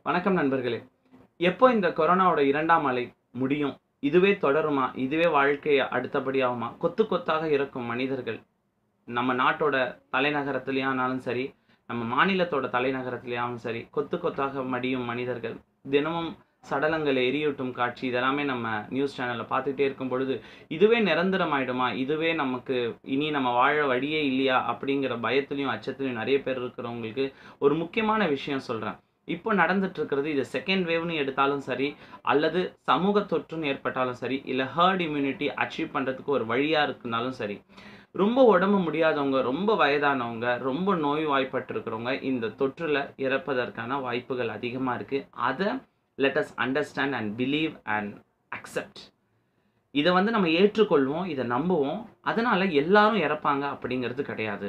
வணக்கம் நண்பர்களே எப்போ இந்த கொரோனாவோட இரண்டாம் அலை முடியும் இதுவே தொடருமா இதுவே வாழ்க்கையை அடுத்தபடியாகுமா கொத்து கொத்தாக இருக்கும் மனிதர்கள் நம்ம நாட்டோட தலைநகரத்துலேயானாலும் சரி நம்ம மாநிலத்தோட தலைநகரத்துலேயாலும் சரி கொத்து கொத்தாக மடியும் மனிதர்கள் தினமும் சடலங்களை எரியூட்டும் காட்சி இதெல்லாமே நம்ம நியூஸ் சேனலில் பார்த்துக்கிட்டே இருக்கும் பொழுது இதுவே நிரந்தரமாயிடுமா இதுவே நமக்கு இனி நம்ம வாழ வழியே இல்லையா அப்படிங்கிற பயத்துலையும் அச்சத்துலையும் நிறைய பேர் இருக்கிறவங்களுக்கு ஒரு முக்கியமான விஷயம் சொல்கிறேன் இப்போ நடந்துட்டு இருக்கிறது இது செகண்ட் வேவ்னு எடுத்தாலும் சரி அல்லது சமூக தொற்றுன்னு ஏற்பட்டாலும் சரி இல்லை ஹர்ட் இம்யூனிட்டி அச்சீவ் பண்ணுறதுக்கு ஒரு வழியாக இருக்குனாலும் சரி ரொம்ப உடம்பு முடியாதவங்க ரொம்ப வயதானவங்க ரொம்ப நோய் வாய்ப்பட்டிருக்கிறவங்க இந்த தொற்றில் இறப்பதற்கான வாய்ப்புகள் அதிகமாக இருக்குது அதை let us understand and believe and accept இதை வந்து நம்ம ஏற்றுக்கொள்வோம் இதை நம்புவோம் அதனால எல்லாரும் இறப்பாங்க அப்படிங்கிறது கிடையாது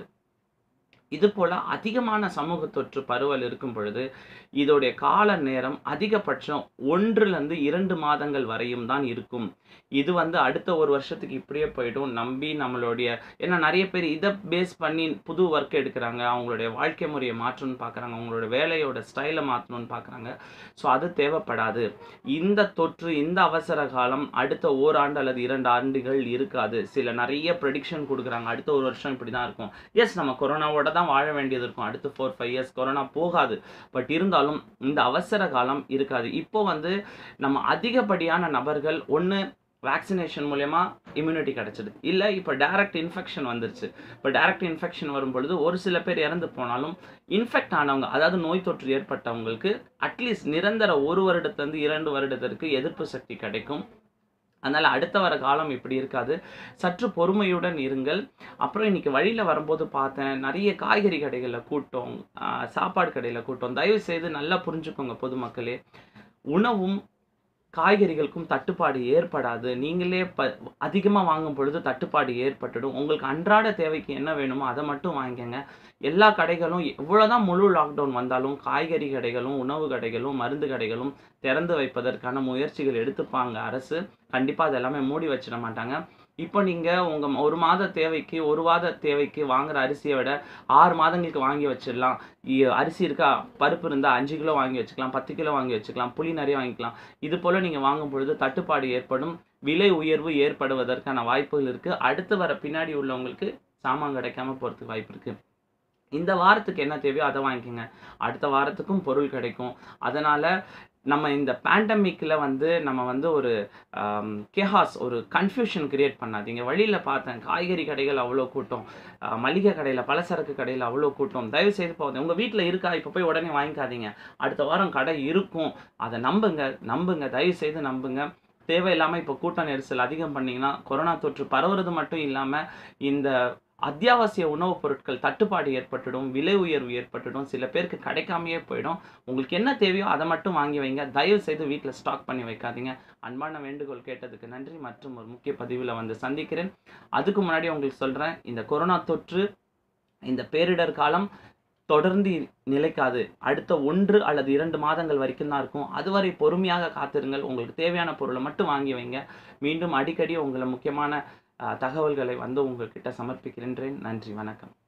இது போல அதிகமான சமூக தொற்று பரவல் இருக்கும் பொழுது இதோடைய கால நேரம் அதிகபட்சம் ஒன்றுலேருந்து இரண்டு மாதங்கள் வரையும் தான் இருக்கும் இது வந்து அடுத்த ஒரு வருஷத்துக்கு இப்படியே போயிடும் நம்பி நம்மளுடைய ஏன்னா நிறைய பேர் இதை பேஸ் பண்ணி புது ஒர்க் எடுக்கிறாங்க அவங்களுடைய வாழ்க்கை முறையை மாற்றணும்னு பார்க்குறாங்க அவங்களோட வேலையோட ஸ்டைலை மாற்றணும்னு பார்க்குறாங்க ஸோ அது தேவைப்படாது இந்த தொற்று இந்த அவசர காலம் அடுத்த ஓராண்டு அல்லது இரண்டு ஆண்டுகள் இருக்காது சில நிறைய ப்ரெடிக்ஷன் கொடுக்குறாங்க அடுத்த ஒரு வருஷம் இப்படி தான் இருக்கும் எஸ் நம்ம கொரோனாவோட தான் வாழ வேண்டியது இருக்கும் அடுத்த ஃபோர் ஃபைவ் இயர்ஸ் கொரோனா போகாது பட் இருந்தாலும் இந்த அவசர காலம் இருக்காது இப்போ வந்து நம்ம அதிகப்படியான நபர்கள் ஒன்று வேக்சினேஷன் மூலயமா இம்யூனிட்டி கிடச்சிடுது இல்லை இப்போ டைரக்ட் இன்ஃபெக்ஷன் வந்துருச்சு இப்போ டைரக்ட் இன்ஃபெக்ஷன் வரும் பொழுது ஒரு சில பேர் இறந்து போனாலும் இன்ஃபெக்ட் ஆனவங்க அதாவது நோய் தொற்று ஏற்பட்டவங்களுக்கு அட்லீஸ்ட் நிரந்தர ஒரு வருடத்துலேருந்து இரண்டு வருடத்திற்கு எதிர்ப்பு சக்தி கிடைக்கும் அதனால் அடுத்த வர காலம் இப்படி இருக்காது சற்று பொறுமையுடன் இருங்கள் அப்புறம் இன்னைக்கு வழியில் வரும்போது பார்த்தேன் நிறைய காய்கறி கடைகளில் கூட்டம் ஆஹ் சாப்பாடு கடையில் கூட்டம் தயவு செய்து நல்லா புரிஞ்சுக்கோங்க பொதுமக்களே உணவும் காய்கறிகளுக்கும் தட்டுப்பாடு ஏற்படாது நீங்களே ப அதிகமாக வாங்கும் பொழுது தட்டுப்பாடு ஏற்பட்டுடும் உங்களுக்கு அன்றாட தேவைக்கு என்ன வேணுமோ அதை மட்டும் வாங்கிக்கோங்க எல்லா கடைகளும் எவ்வளோதான் முழு லாக்டவுன் வந்தாலும் காய்கறி கடைகளும் உணவு கடைகளும் மருந்து கடைகளும் திறந்து வைப்பதற்கான முயற்சிகள் எடுத்துப்பாங்க அரசு கண்டிப்பாக அது எல்லாமே மூடி வச்சிட மாட்டாங்க இப்போ நீங்கள் உங்கள் ஒரு மாத தேவைக்கு ஒரு வாத தேவைக்கு வாங்குற அரிசியை விட ஆறு மாதங்களுக்கு வாங்கி வச்சிடலாம் இ- அரிசி இருக்கா பருப்பு இருந்தால் அஞ்சு கிலோ வாங்கி வச்சுக்கலாம் பத்து கிலோ வாங்கி வச்சுக்கலாம் புளி நிறைய வாங்கிக்கலாம் இது போல் நீங்கள் வாங்கும் பொழுது தட்டுப்பாடு ஏற்படும் விலை உயர்வு ஏற்படுவதற்கான வாய்ப்புகள் இருக்குது அடுத்து வர பின்னாடி உள்ளவங்களுக்கு சாமான் கிடைக்காம போகிறதுக்கு வாய்ப்பு இருக்குது இந்த வாரத்துக்கு என்ன தேவையோ அதை வாங்கிக்கோங்க அடுத்த வாரத்துக்கும் பொருள் கிடைக்கும் அதனால் நம்ம இந்த பேண்டமிக்கில் வந்து நம்ம வந்து ஒரு கெஹாஸ் ஒரு கன்ஃபியூஷன் கிரியேட் பண்ணாதீங்க வழியில் பார்த்தேன் காய்கறி கடைகள் அவ்வளோ கூட்டம் ஆஹ் மளிகை கடையில் பலசரக்கு கடையில் அவ்வளோ கூட்டம் தயவு செய்து போகுது உங்கள் வீட்டில் இருக்கா இப்போ போய் உடனே வாங்கிக்காதீங்க அடுத்த வாரம் கடை இருக்கும் அதை நம்புங்க நம்புங்க தயவு செய்து நம்புங்க தேவையில்லாமல் இப்போ கூட்ட நெரிசல் அதிகம் பண்ணிங்கன்னா கொரோனா தொற்று பரவுறது மட்டும் இல்லாமல் இந்த அத்தியாவசிய உணவுப் பொருட்கள் தட்டுப்பாடு ஏற்பட்டுடும் விலை உயர்வு ஏற்பட்டுடும் சில பேருக்கு கிடைக்காமையே போயிடும் உங்களுக்கு என்ன தேவையோ அதை மட்டும் வாங்கி வைங்க தயவு செய்து வீட்டில் ஸ்டாக் பண்ணி வைக்காதீங்க அன்பான வேண்டுகோள் கேட்டதுக்கு நன்றி மற்றும் ஒரு முக்கிய பதிவில் வந்து சந்திக்கிறேன் அதுக்கு முன்னாடி உங்களுக்கு சொல்கிறேன் இந்த கொரோனா தொற்று இந்த பேரிடர் காலம் தொடர்ந்து நிலைக்காது அடுத்த ஒன்று அல்லது இரண்டு மாதங்கள் வரைக்கும் தான் இருக்கும் அதுவரை பொறுமையாக காத்திருங்கள் உங்களுக்கு தேவையான பொருளை மட்டும் வாங்கி வைங்க மீண்டும் அடிக்கடி உங்களை முக்கியமான அஹ், தகவல்களை வந்து உங்ககிட்ட சமர்ப்பிக்கின்றேன் நன்றி வணக்கம்